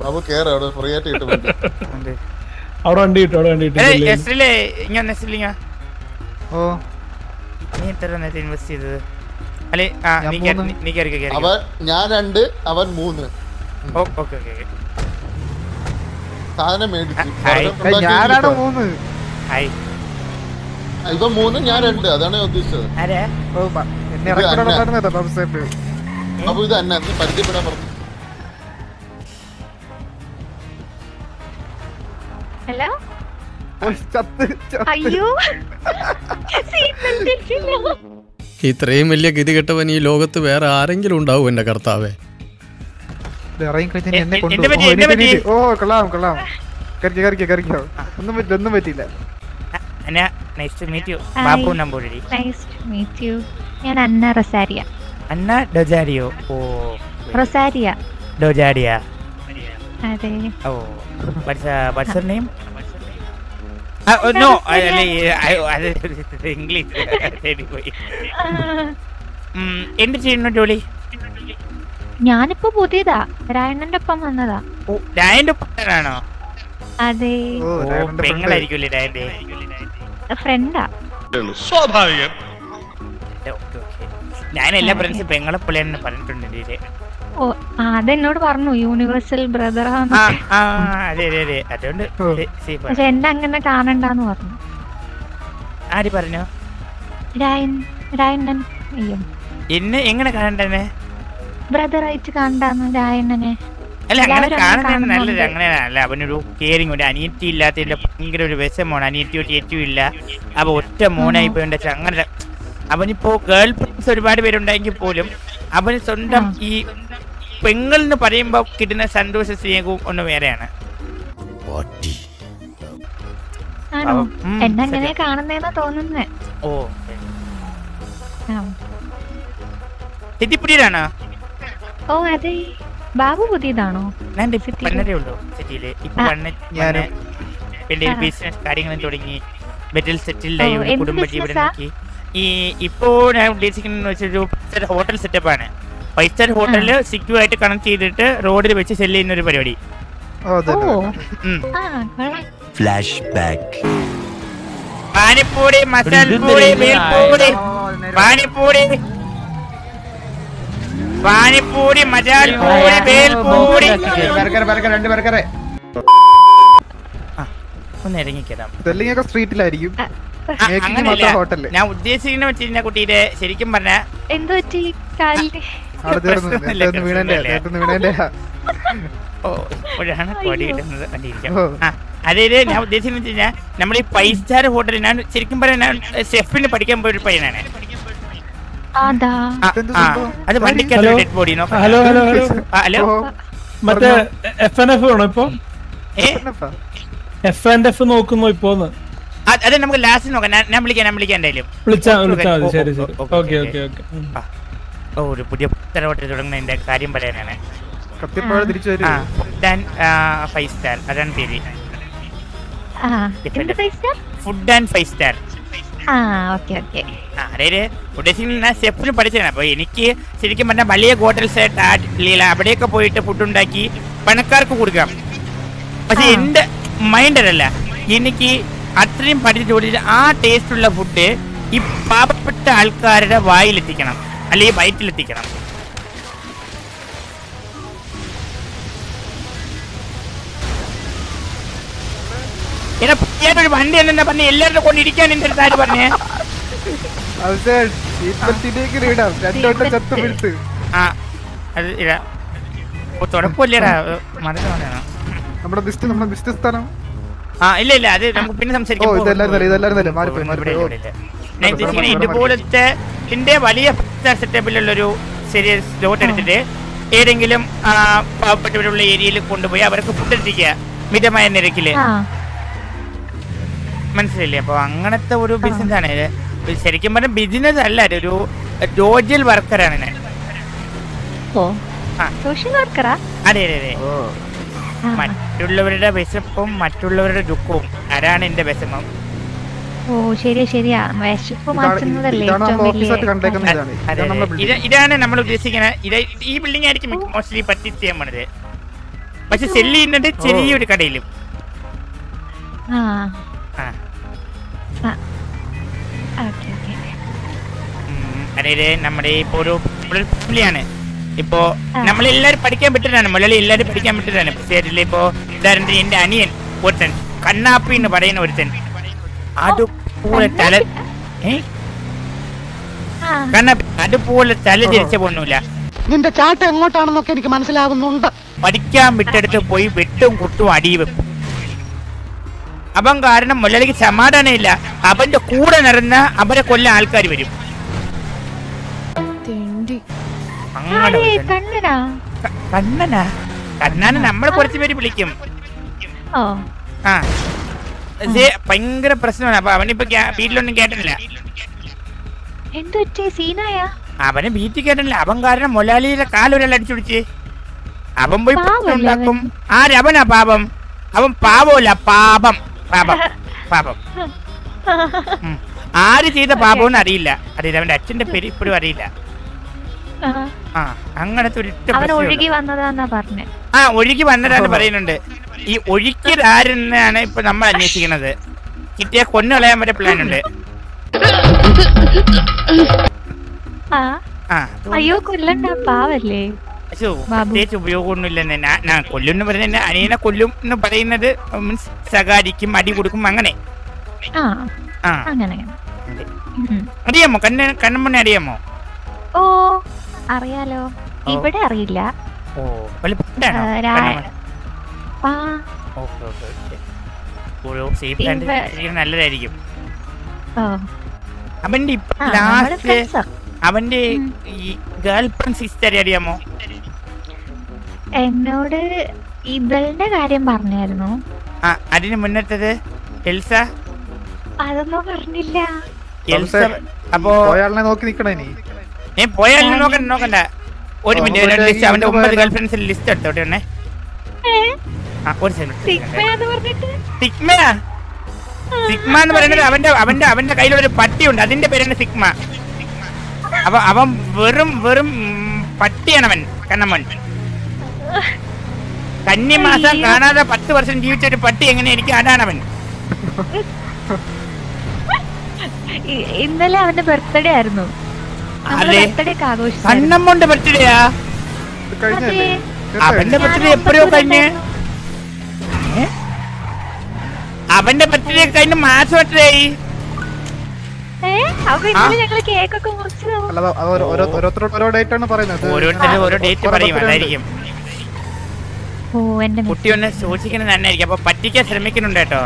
അപ്പൊ കേറ അവിടെ ഫ്രീ ആയിട്ട് കിട്ടും ഉണ്ട്. അവിടെ വണ്ടി കിട്ടും അവിടെ വണ്ടി ഏയ്, കിട്ടും എസ്രിലേ, ഇങ്ങനെ എസ്രിലിങ്ങ. ഓ നീ എത്ര നേരത്തെ ഇൻവെസ്റ്റ് ചെയ്തത് അല്ലെ ആ ഞാൻ നീ കേറി- മൂന്ന്. നീ കയറി കയറി അവൻ ഞാൻ രണ്ട് അവൻ മൂന്ന് ഓക്കെ ഓക്കെ ഓക്കെ സാധനം മേടിച്ചു ഹായ്. പറഞ്ഞ ഏയ്, ഞാനാണ് ഉണ്ടാക്കി മൂന്ന് ഹായ് ഇവൻ മൂന്ന് ഞാൻ രണ്ട് അതാണ് ഞാൻ ഉദ്ദേശിച്ചത് ആരാ ഓ, ബ- എന്നെ ഇത് ഇറക്കി അന്ന. നടന്നതാ പമ്പ് സ്റ്റേപ്പിൽ അപ്പൊ ഇത് തന്നെ നീ പരിചയപ്പെടാൻ പറഞ്ഞു ഹലോ ഓ, ചത്ത് ചത്ത്. അയ്യോ സീറ്റ് ബെൽറ്റ് ഇട്ടില്ല. ഇത്രയും വലിയ ഗതികെട്ടവൻ ഈ ലോകത്ത് വേറെ ആരെങ്കിലും ഉണ്ടാവും എന്റെ കർത്താവേ ഇത് ഇറങ്ങി കഴിഞ്ഞാൽ എ- എന്നെ എ- കൊണ്ടു എന്ത് പറ്റി, ഓ, എന്ത് എണീറ്റ്, പറ്റി? എണീറ്റ്. ഓ കൊള്ളാം കൊള്ളാം കറിക്കോ കറിക്കോ കറിക്കോ ഒന്നും പറ്റില്ല ഒന്നും പറ്റില്ല Anna nice to meet you Hi. Babu Namboori Nice to meet you. ഞാൻ അന്ന റൊസാരിയ അന്ന ഡൊജാരിയോ ഓ റൊസാരിയ ഡൊജാരിയ അതെ ഓ വാട്ട്സ് വാട്ട്സ് നെയിം നോ അത് ഇംഗ്ലീഷ് പോയി ഉം, എന്ത് ചെയ്യുന്നു ജോലി ഞാനിപ്പോ പുതിയതാ രായണ്ണന്റെ ഒപ്പം വന്നതാ ഓ ഡായന്റെ ഒപ്പമാണോ അതെ ഓ ഓ രാവണന്റെ friend. പെങ്ങളായിരിക്കുമല്ലേ ഡായന്റെ ഫ്രണ്ടാ ഓക്കെ ഓക്കെ ഞാൻ എല്ലാ ഫ്രണ്ട്സും പെങ്ങളെ പുള്ളിയെന്ന് പറഞ്ഞിട്ടുണ്ട് ഇതില് ഓ ആ, അതെന്നോട് പറഞ്ഞു യൂണിവേഴ്സൽ ബ്രദർ ആ ആ അതെ അതെ അതെ അതുകൊണ്ട് ഓ. സേ- safe ആണ്. പക്ഷെ എന്നെ അങ്ങനെ കാണണ്ടെന്ന് പറഞ്ഞു ആര് പറഞ്ഞു രായൻ രായണ്ണൻ അയ്യോ എന്നെ എങ്ങനെ കാണണ്ടെന്നെ ബ്രദറായിട്ട് കണ്ടാന്ന് രായണ്ണനെ അല്ല അങ്ങനെ എല്ലാവരും അങ്ങനെ കാണുന്നത് നല്ലത് കാണുന്നുണ്ട്. അങ്ങനെയല്ല അവനൊരു കെയറിങ് ഉണ്ട് അനിയത്തി ഇല്ലാത്തതിന്റെ ഭയങ്കര ഒരു വിഷമമാണ് അനിയത്തി ഒരു ഏറ്റവും ഇല്ല അപ്പൊ ഒറ്റ മോനായി പോയി വെച്ചാൽ അങ്ങനെ അവനിപ്പോ ഗേൾ ഫ്രണ്ട്സ് ഒരുപാട് പേരുണ്ടെങ്കിൽ പോലും അവന് സ്വന്തം ഈ പെങ്ങൾ എന്ന് പറയുമ്പോ കിട്ടുന്ന സന്തോഷ സ്നേഹവും ഒന്ന് വേറെയാണ് ആണോ അവ- ഉം, എന്നെ അങ്ങനെ ശരിയാ. കാണുന്നേന്നാ തോന്നുന്നേ ഓ ആ. തെറ്റിപ്പിടിയിലാണോ ഓ അതെ ബാബു പുതിയതാണോ ഞാൻ സിറ്റിയില്? പന്നരേ ഉള്ളൂ സിറ്റിയില് ഇപ്പൊ ആ, വന്ന് ഞാനും. പിന്നെ ആ. ബിസിനസ് കാര്യങ്ങളും തുടങ്ങി ബെറ്റിൽ സെറ്റിൽ ഓ, ആയി ഒരു എന്ത് കുടുംബജീവിതം ബിസിനസ്സാ? നോക്കി ഈ ഇപ്പോ ഞാൻ ഉദ്ദേശിക്കുന്നത് വെച്ചൊരു ഹോട്ടൽ സെറ്റപ്പ് ആണ് ഫൈവ് സ്റ്റാർ ഹോട്ടലിൽ സിക്യൂർ ആയിട്ട് കണക്ട് ചെയ്തിട്ട് റോഡിൽ വെച്ച് സെല് ചെയ്യുന്ന ഒരു പരിപാടി ഓ അതെ ഓ ഉം. ആ കൊള്ളാം പാനിപ്പൂരി മസാലപ്പൂരി മേൽപ്പൂരി പാനിപ്പൂരി പാനിപ്പൂരി മസാലപ്പൂരി മേൽപ്പൂരി രണ്ട് പേർക്കറെ ഒന്ന് ഇറങ്ങിക്കരാം സെല്ലിംഗ് ഒക്കെ സ്ട്രീറ്റിലായിരിക്കും ആ, ആ, മേക്കിംഗ് അങ്ങനെയല്ല. മാത്രം ഹോട്ടലില് ഞാൻ ഉദ്ദേശിക്കുന്ന വെച്ച് കഴിഞ്ഞാൽ കുട്ടീടെ ശരിക്കും പറഞ്ഞ എന്ത് പറ്റി കാലില് അവിടെ തീർന്നു പ്രശ്നമൊന്നുമില്ല, നേരത്തെ വീണേന്റെ പ്രശ്നമൊന്നുമില്ല. നേരത്തെ വീണേന്റെ ഓ ഇപ്പോഴാണ് കൊടി കിട്ടുന്നത് കണ്ടിരിക്കാം ഓ. ആ അതായത് ഞാൻ ഉദ്ദേശിക്കുന്നത് വെച്ച് കഴിഞ്ഞാൽ നമ്മൾ ഈ ഫൈവ് സ്റ്റാർ ഹോട്ടലിൽ ഞാൻ ശരിക്കും പറയാൻ ഞാൻ ഷെഫിന് പഠിക്കാൻ പോയ ഒരു പയ്യനാണ് അതാ ആ, ഇതെന്ത് ആ, സംഭവം? അത് വണ്ടിക്കകത്ത് ഹലോ. ഡെഡ് ബോഡി നോക്കാം ഹലോ ഹലോ ഹലോ ആ, ഹലോ ഓ, മറ്റേ എഫ് എൻ എഫ് വേണോ ഇപ്പൊ ഏ പറഞ്ഞപ്പാ. എഫ് ആൻഡ് എഫ് നോക്കുന്നു ഇപ്പോന്ന് അത് അത് നമുക്ക് ലാസ്റ്റ് നോക്കാം ഞാൻ ഞാൻ വിളിക്കാം ഞാൻ വിളിക്കാം എന്തായാലും വിളിച്ചാ ഓ, വിളിച്ചാ മതി ഓ, ശരി ഓ, ശരി ഓ, ഓക്കെ ഓക്കെ. ഓക്കെ ഓക്കെ ആ. ഓ ഒരു പുതിയ പുത്തര ഹോട്ടൽ തുടങ്ങുന്നതിന്റെ കാര്യം പറയാനാണ് കത്തിയപ്പോഴേ തിരിച്ചു ആ വരും ഫുഡ് ആൻഡ് ഫൈവ് സ്റ്റാർ അതാണ് പേര് ആ എന്ത് പൈസ ഫുഡ് ആൻഡ് ഫൈവ് സ്റ്റാർ ആ ഓക്കെ ഓക്കെ ആ, അതായത് ഉദ്ദേശിക്കുന്ന ഞാൻ ഷെഫിന് പഠിച്ചതാണ് അപ്പൊ എനിക്ക് ശരിക്കും പറഞ്ഞാൽ വലിയ ഹോട്ടൽസ് അവിടെയൊക്കെ പോയിട്ട് ഫുഡ് ഉണ്ടാക്കി പണക്കാർക്ക് കൊടുക്കാം പക്ഷെ ആ. എന്റെ മൈൻഡ് അതല്ല എനിക്ക് അത്രയും പഠിച്ച് ജോലി ചെയ്ത് ആ ടേസ്റ്റ് ഉള്ള ഫുഡ് ഈ പാവപ്പെട്ട ആൾക്കാരുടെ വായിലെത്തിക്കണം അല്ലെങ്കിൽ വയറ്റിലെത്തിക്കണം എടാ ഒരു വണ്ടി എന്നാ പറഞ്ഞ എല്ലാവരുടെ കൊണ്ട് ഇരിക്കാൻ എന്റെ അടുത്ത് ആര് പറഞ്ഞേ അവസാൻ സീറ്റ് ഇടാം രണ്ടോട്ടം ചത്ത് പിടിച്ച് ആ അത് ഇതാ ഓ തുടക്കമില്ലടാ മറന്നു പോകണോ നമ്മുടെ ലിസ്റ്റ് നമ്മുടെ ലിസ്റ്റ് സ്ഥലം ആ ഇല്ല ഇല്ല അത് നമുക്ക് പിന്നെ സംസാരിക്കാം ഓ, പോ, ഇതെല്ലാരും പോ, തന്നെ, ഇതെല്ലാരും തന്നെ. പോ, മാറിപ്പോയി, ഇവിടെ മാറിപ്പോയി. ഇല്ല, ഇവിടെ ഇല്ല. ഞാൻ ഇവിടെ ഉദ്ദേശിക്കുന്നത് ഇവിടെ ഇതുപോലത്തെ ഇതിന്റെ വലിയ സെറ്റപ്പിലുള്ളൊരു ചെറിയ സ്ലോട്ട് എടുത്തിട്ട് ഏതെങ്കിലും ആ, പാവപ്പെട്ടവരുള്ള ഏരിയയിൽ കൊണ്ടുപോയി അവർക്ക് ഫുഡ് എത്തിക്കുക മിതമായ നിരക്കില് ആ മനസ്സിലില്ലേ അപ്പൊ അങ്ങനത്തെ ഒരു ബിസിനസ് ആണ് ഇത് ഇത് ശരിക്കും പറഞ്ഞ ബിസിനസ് അല്ല ഇതൊരു ജോജൽ വർക്കറാണ് ഞാൻ ഓ ആ. സോഷ്യൽ വർക്കറാ അതെ അതെ അതെ ഓ ആ. മറ്റുള്ളവരുടെ വിശപ്പും മറ്റുള്ളവരുടെ ദുഃഖവും അതാണ് എന്റെ വിഷമം ഓ ശരിയാ ശരിയാ വിശപ്പ് ഇതാണ് മാറ്റുന്നതല്ലേ ഇതാണ് ഏറ്റവും നമ്മൾ വലിയ ഓഫീസായിട്ട് കണ്ടേക്കുന്നത് അതെ, ഇതാണ് അതെ, ഇതാണ് നമ്മുടെ അതെ. building. ഇത് ഇതാണ് നമ്മൾ ഉദ്ദേശിക്കുന്നത് ഇത് ഈ ബിൽഡിംഗ് ആയിരിക്കും മോസ്റ്റ്ലി പറ്റി ചെയ്യാൻ പോണത് പക്ഷെ സെല്ല് ചെയ്യുന്നത് ചെറിയൊരു കടയിലും ആ ആ ആ ഓക്കെ ഓക്കെ ഉം, അതായത് നമ്മുടെ ഇപ്പൊ ഒരു ഒരു ഫാമിലിയാണ് ഇപ്പോ ആ. നമ്മളെല്ലാരും പഠിക്കാൻ പറ്റുന്നതാണ് മുലളി എല്ലാരും പഠിക്കാൻ പറ്റുന്നതാണ് പക്ഷേ ഇപ്പോ ഉദാഹരണത്തിന് എന്റെ അനിയൻ ഒരുത്തൻ കണ്ണാപ്പി എന്ന് പറയുന്ന ഒരുത്തൻ അതുപോലെ തല ഏ ആ കണ്ണാപ്പി അതുപോലെ തല തിരിച്ച പൊണ്ണൂല നിന്റെ ചാട്ട എങ്ങോട്ടാണെന്നൊക്കെ എനിക്ക് മനസ്സിലാകുന്നുണ്ട് പഠിക്കാൻ വിട്ടെടുത്ത് പോയി വെട്ടും കുട്ടും അടിയും വെക്കും അവൻ കാരണം മുലളിക്ക് സമാധാനമില്ല അവന്റെ കൂടെ നടന്ന അവരെ കൊല്ലാൻ ആൾക്കാർ വരും അങ്ങനെ ആരേ ഒരുത്തൻ. കണ്ണനാ ക- കണ്ണനാ കണ്ണാനെ നമ്മൾ കുറച്ച് പേര് വിളിക്കും ഓ ആ പക്ഷേ ഭയങ്കര പ്രശ്നമാണ് അപ്പൊ അവനിപ്പോ ക്യാ- വീട്ടിലൊന്നും കേട്ടില്ല എന്തു പറ്റി സീനായ അവന് വീട്ടിൽ കേട്ടില്ല അവൻ കാരണം മൊലാലിയുടെ കാലൊരാൾ അടിച്ചു പിടിച്ച് അവൻ പോയി പാവമല്ലേ പ്രശ്നം ഉണ്ടാക്കും ആരവനാ പാപം അവൻ പാവമല്ല പാപം പാപം പാപം ഉം. ആര് ചെയ്ത പാപം അറിയില്ല അറിയില്ല അവന്റെ അച്ഛന്റെ പേര് ഇപ്പോഴും അറിയില്ല ആ, ആ അങ്ങനത്തെ ഒരു ഒറ്റ അവൻ പ്രശ്നമേ ഉള്ളൂ. ഒഴുകി വന്നതാന്നാ പറഞ്ഞേ ആ ഒഴുകി വന്നതാണ് പറയുന്നുണ്ട് ഈ ഒഴുക്കിയത് ആരെന്നാണ് ഇപ്പൊ നമ്മൾ അന്വേഷിക്കുന്നത് കിട്ടിയ കൊന്നുകളയാൻ വരെ പ്ലാൻ ഉണ്ട് ആ ആ അയ്യോ കൊല്ലണ്ട പാവല്ലേ പക്ഷേ ബാബു. പ്രത്യേകിച്ച് ഉപയോഗമൊന്നുമില്ലെന്ന് ഞാൻ ഞാൻ കൊല്ലും എന്ന് പറയുന്നത് അനിയനെ കൊല്ലും എന്ന് പറയുന്നത് മീൻസ് സകാരിക്കും അടി കൊടുക്കും അങ്ങനെ ആ ആ അങ്ങനെ അങ്ങനെ ഉം. അറിയാമോ കണ്ണ കണ്ണമ്മനെ അറിയാമോ ഓ അറിയാലോ ഇവിടെ അറിയില്ല ഓ വല്ല പെട്ടാണോ ആ, രാ- കണ്ണമ്മൻ? ആ ഓക്കെ ഓക്കെ ഓക്കെ ഓരോ സേഫ് ലാൻഡ് ഇവ- നല്ലതായിരിക്കും ഓ അവന്റെ ഇപ്പൊ ആ നമ്മുടെ ലാസ്റ്റ് ഫ്രണ്ട്സാ അവന്റെ ഉം. ഈ ഗേൾ ഫ്രണ്ട് സിസ്റ്റർ അറിയാമോ എന്നോട് ഇതളിന്റെ കാര്യം പറഞ്ഞായിരുന്നു ആ അതിന് മുന്നത്തത് എൽസ അതൊന്നും പറഞ്ഞില്ല എൽസ സംസാ- അപ്പോ പോയാളിനെ നോക്കി നിക്കണേ നീ ഏ പോയാലും നോക്കണ്ട നോക്കണ്ട ഒരു ഓ, മിനിറ്റ് ഒരു ലിസ്റ്റ് അവന്റെ ഇങ്ങോട്ട് ഒമ്പത് പോയാലോ? ഗേൾ ഫ്രണ്ട്സിൽ ലിസ്റ്റ് എടുത്തോട്ടെ ഉണ്ണേ ഏ ആ ഒരു സെക്കൻഡ് സിഗ്മയെന്ന് പറഞ്ഞിട്ട് സിഗ്മ സിഗ്മ എന്ന് പറയുന്നത് അവന്റെ അവന്റെ അവന്റെ കയ്യിലുള്ള ഒരു പട്ടിയുണ്ട് അതിന്റെ പേരാണ് സിഗ്മ അപ്പൊ അവൻ വെറും വെറും ഉം, പട്ടിയാണ് അവൻ കണ്ണമ്മൻ കന്നിമാസം അയ്യോ. കാണാതെ പത്ത് വർഷം ജീവിച്ച ഒരു പട്ടി എങ്ങനെയായിരിക്കും അതാണ് അവൻ ഇ- ഇന്നലെ അവന്റെ ബർത്ത്ഡേ ആയിരുന്നു അതെ. ബർത്ത്ഡേ ഒക്കെ ആഘോഷിച്ചു കണ്ണമ്മന്റെ ബർത്ത്ഡേയാ ഇത് കഴിഞ്ഞല്ലേ അവന്റെ ബർത്ത്ഡേ എപ്പോഴോ കഴിഞ്ഞ് ഏ? അവന്റെ ബർത്ത്ഡേ കഴിഞ്ഞ് മാസം എത്രയായി ഏ അപ്പൊ ഇന്നലെ ഞങ്ങള് കേക്കൊക്കെ മുറിച്ചു അല്ലാതെ അത് ഓരോ- ഓരോ- ഓരോരുത്തരോട് ഓരോ ഡേറ്റ് ആണ് പറയുന്നത് ഓരോരുത്തരും ഓരോ ഡേറ്റ് കുറെ പറയും ബർത്ത്ഡേ ഉണ്ട്. അതായിരിക്കും ഓ എന്റെ കുട്ടി ഒന്ന് സൂക്ഷിക്കുന്നത് നന്നായിരിക്കും അപ്പൊ പറ്റിക്കാൻ ശ്രമിക്കുന്നുണ്ട് കേട്ടോ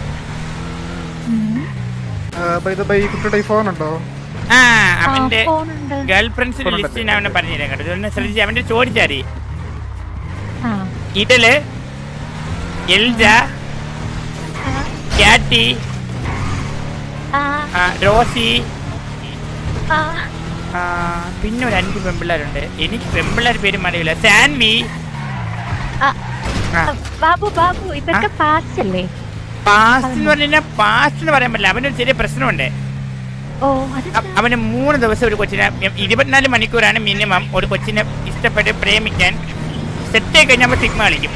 ആ, അപ്പൊ ഇത് ഇപ്പൊ ഈ കുട്ടിയുടെ ഈ ഫോൺ ഉണ്ടോ ആ അവന്റെ ഫോണുണ്ട് ഗേൾ ഫ്രണ്ട്സിന്റെ ഫോണുണ്ട്. ലിസ്റ്റ് ഞാൻ അവനെ പറഞ്ഞുതരാം കേട്ടോ ഇതൊന്ന് ശ്രദ്ധിച്ച് അവന്റെ ചോദിച്ചാരി ആ ഇതില് എൽജ ക്യാറ്റി ആ ആ, റോസി ആ ആ, പിന്നെ ഒരു അഞ്ച് പെമ്പിള്ളേരുണ്ട് എനിക്ക് പെമ്പിള്ളേർ പേരും അറിയില്ല സാൻവി ആ, ആ. ബാബു ബാബു ഇതൊക്കെ പാസ്റ്റ് അല്ലേ പാസ്റ്റ് എന്ന് പറഞ്ഞാൽ പാസ്റ്റ് എന്ന് പറയാൻ പറ്റില്ല അവനൊരു ചെറിയ പ്രശ്നമുണ്ട് ഓ അത് അ- അവന് മൂന്ന് ദിവസം ഒരു കൊച്ചിനെ ഇ- ഇരുപത്തിനാല് മണിക്കൂറാണ് മിനിമം ഒരു കൊച്ചിനെ ഇഷ്ടപ്പെട്ട് പ്രേമിക്കാൻ സെറ്റ് ആയി കഴിഞ്ഞാൽ സിഗ്മ കളിക്കും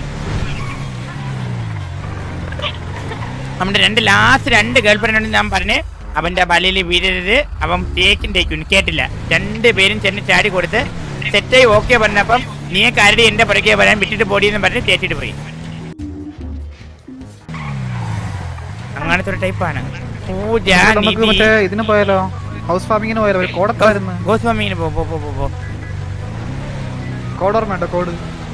അവന്റെ രണ്ട് ലാസ്റ്റ് രണ്ട് ഗേൾ ഫ്രണ്ട് ഞാൻ പറഞ്ഞ് അവന്റെ വലയിൽ വീഴരുത് അവൻ തേക്കും തേക്കും കേട്ടില്ല രണ്ട് പേരും ചെന്ന് ചാടി കൊടുത്ത് സെറ്റായി ഓക്കെ പറഞ്ഞപ്പം നീ കരടി എന്റെ പുറകെ വരാൻ വിട്ടിട്ട് പോടിയെന്ന് പറഞ്ഞ് തേച്ചിട്ട് പോയി അങ്ങനത്തെ ഒരു ടൈപ്പാണ് പൂജ നമുക്ക് നിധി മറ്റേ ഇതിന് പോയാലോ ഹൗസ് ഫാമിങ്ങിന് പോയാലോ ഒരു കോടത്തായിരുന്നു ഗോസ്വാമിന് പോ പോ പോ പോ പോ കോഡ് ഓർമ്മയുണ്ടോ കോഡ്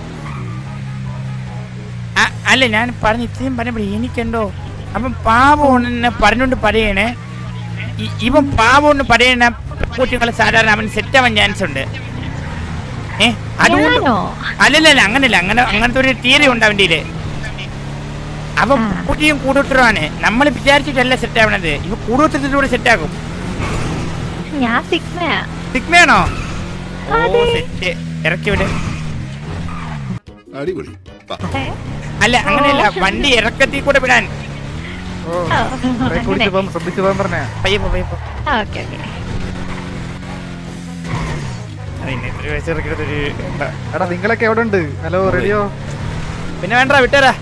ആ, അല്ല ഞാൻ പറഞ്ഞ ഇത്രയും പറഞ്ഞപ്പോൾ എനിക്കെന്തോ അപ്പം പാവമെന്ന് പറഞ്ഞുകൊണ്ട് പറയണേ ഇ- ഇവൻ പാവമെന്ന് പറയണ കുട്ടികളെ സാധാരണ അവൻ സെറ്റ് ആവാൻ ചാൻസ് ഉണ്ട് ഏ അതുകൊണ്ട് ഞാനോ അല്ലല്ല അങ്ങനല്ല അങ്ങനെ അങ്ങനത്തെ ഒരു തിയറി ഉണ്ട് അവൻ്റെ കയ്യില്. അവൻ ആ. കുട്ടിയും കൂടോത്രമാണ് നമ്മൾ വിചാരിച്ചിട്ടല്ല സെറ്റ് ആവണത് ഇവ കൂടോത്രത്തിലൂടെ സെറ്റ് ആകും ഞാൻ സിഗ്മയാ സിഗ്മയാണോ ഓ അതെ. സെറ്റ് ഇറക്കി വിട് അടിപൊളി വാ. ഏ? അല്ല അങ്ങനെയല്ല വണ്ടി ഇറക്കത്തിൽ കൂടെ വിടാൻ ഓ ഓ, ബ്രേക്ക് പിടിച്ച് പോകാൻ ശ്രദ്ധിച്ചു പോകാൻ പറഞ്ഞ പയ്യെ പോ പയ്യെ പോ ഓക്കെ ഓക്കെ അതിന് ഇത്തിരി വയസ്സ് ഇറക്കിയിട്ടൊരു എന്താ. എടാ നിങ്ങളൊക്കെ എവിടെ ഉണ്ട് ഹലോ റെഡിയോ പിന്നെ വേണ്ട വിട്ടേരാ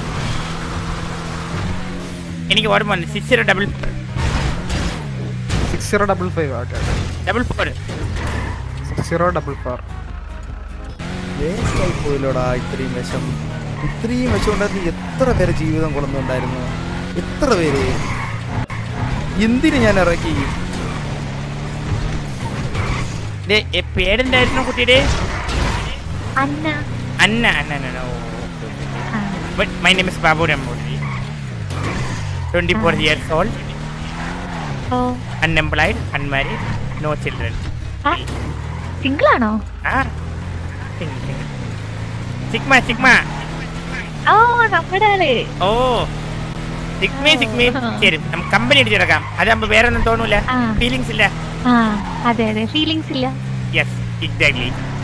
എനിക്ക് ഓർമ്മ വന്നു six zero double six zero double five okay double four six zero double four വേസ്റ്റായി പോയില്ലോടാ ഇത്രയും വിഷം ഇത്രയും വിഷം ഉണ്ടായിരുന്നു എത്ര പേര് ജീവിതം കൊള്ളുന്നുണ്ടായിരുന്നു എത്ര പേര് എന്തിന് ഞാൻ ഇറക്കി പേരെന്തായിരുന്നു കുട്ടിയുടെ അന്ന അന്ന അന്ന അന്ന ഓ ആ, my name is Babu Namboori twenty four years old ഓ അൺഎംപ്ലോയിഡ് അൺമാരീഡ് നോ ചിൽഡ്രൻ ആ സിംഗിൾ ആണോ ആ സിഗ്മ സിഗ്മ ഓ നമ്മുടെ ആള് ഓ സിഗ്മയും സിഗ്മയും ശരി നമുക്ക് കമ്പനി അടിച്ചു കിടക്കാം അതാകുമ്പോ വേറെ ഒന്നും തോന്നൂല ആ. ഫീലിങ്സ് ഇല്ല ആ അതെ അതെ ഫീലിങ്സ് ഇല്ല യെസ് എക്സാക്ട്ലി